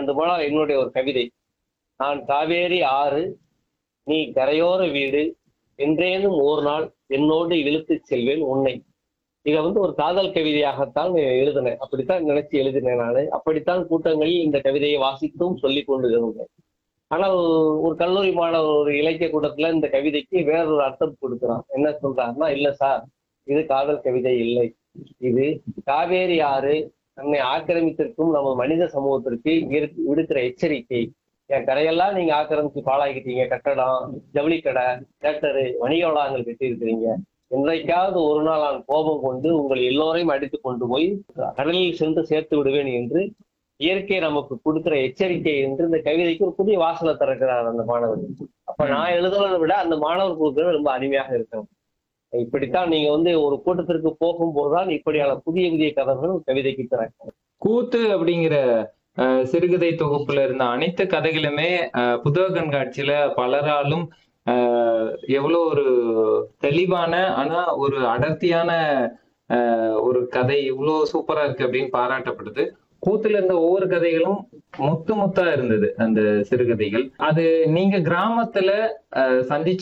வேண்டுமானால் என்னுடைய ஒரு கவிதை நான் காவேரி ஆறு நீ கரையோர வீடு என்றேனும் ஒரு நாள் என்னோடு இழுத்துச் செல்வேன் உன்னை இதை வந்து ஒரு காதல் கவிதையாகத்தான் எழுதினேன் அப்படித்தான் நினைச்சு எழுதினேன் நான் அப்படித்தான் கூட்டங்களில் இந்த கவிதையை வாசித்தும் சொல்லிக் கொண்டு இருந்தேன் ஆனால் ஒரு கல்லூரி மாணவர் ஒரு இலக்கிய கூட்டத்துல இந்த கவிதைக்கு வேறொரு அர்த்தம் கொடுக்குறான் என்ன சொல்றாருன்னா இல்ல சார் இது காதல் கவிதை இல்லை இது காவேரி ஆறு தன்னை ஆக்கிரமித்திருக்கும் நம்ம மனித சமூகத்திற்கு இரு- விடுக்கிற எச்சரிக்கை என் கரையெல்லாம் நீங்க ஆக்கிரமிச்சு பாழாக்கிட்டீங்க கட்டடம் ஜவுளி கடை தேட்டரு வணிக வளாகங்கள் கட்டி இருக்கிறீங்க என்றைக்காவது ஒரு நாள் நான் கோபம் கொண்டு உங்கள் எல்லோரையும் அடித்து கொண்டு போய் கடலில் சென்று சேர்த்து விடுவேன் என்று இயற்கை நமக்கு கொடுக்கிற எச்சரிக்கை என்று இந்த கவிதைக்கு ஒரு புதிய வாசலை திறக்கிறார் அந்த மாணவர் அப்ப நான் எழுதுறதை விட அந்த மாணவர் கொடுக்கிறது ரொம்ப அருமையாக இருக்கும் இப்படித்தான் நீங்க வந்து ஒரு கூட்டத்திற்கு போகும்போதுதான் இப்படியான புதிய புதிய கதைகள் ஒரு கவிதைக்கு திறக்கும் கூத்து அப்படிங்கிற அஹ், சிறுகதை தொகுப்புல இருந்த அனைத்து கதைகளுமே அஹ், புத்தக கண்காட்சியில பலராலும் அஹ், எவ்வளவு ஒரு தெளிவான ஆனா ஒரு அடர்த்தியான அஹ், ஒரு கதை இவ்வளவு சூப்பரா இருக்கு அப்படின்னு பாராட்டப்படுது கூத்துல இருந்த ஒவ்வொரு கதைகளும் முத்து முத்தா இருந்தது அந்த சிறுகதைகள் அது நீங்க கிராமத்துல அஹ், சந்திச்ச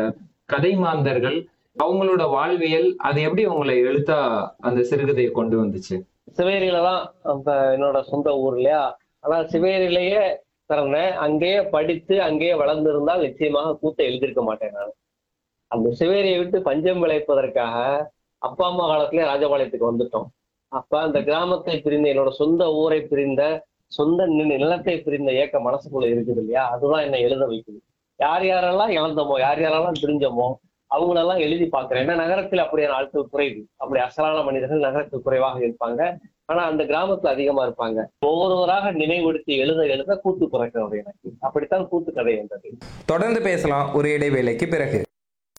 கதை மாந்தர்கள் அவங்களோட வாழ்வியல் அது எப்படி உங்களை எழுத்தா அந்த சிறுகதையை கொண்டு வந்துச்சு சிவேரியில தான் அந்த என்னோட சொந்த ஊர் இல்லையா ஆனா சிவேரியிலேயே பிறந்தேன் அங்கேயே படித்து அங்கேயே வளர்ந்திருந்தால் நிச்சயமாக கூத்தை எழுதியிருக்க மாட்டேன் நான் அந்த சிவேரியை விட்டு பஞ்சம் விளைப்பதற்காக அப்பா அம்மா காலத்திலே ராஜபாளையத்துக்கு வந்துட்டோம் அப்ப அந்த கிராமத்தை பிரிந்த என்னோட சொந்த ஊரை பிரிந்த சொந்த நி- நிலத்தை பிரிந்த ஏக்க மனசுக்குள்ள இருக்குது இல்லையா அதுதான் என்னை எழுத வைக்குது யார் யாரெல்லாம் இழந்தோமோ யார் யாரெல்லாம் பிரிஞ்சோமோ அவங்களெல்லாம் எழுதி பார்க்கிறேன் ஏன்னா நகரத்தில் அப்படியான ஆட்கள் குறைவு அப்படி அசலான மனிதர்கள் நகரத்தில் குறைவாக இருப்பாங்க ஆனா அந்த கிராமத்துல அதிகமா இருப்பாங்க ஒவ்வொருவராக நினைவுபடுத்தி எழுத எழுத கூத்து பிறக்கிறது எனக்கு அப்படித்தான் கூத்து கதை என்றது தொடர்ந்து பேசலாம் ஒரு இடைவேளைக்கு பிறகு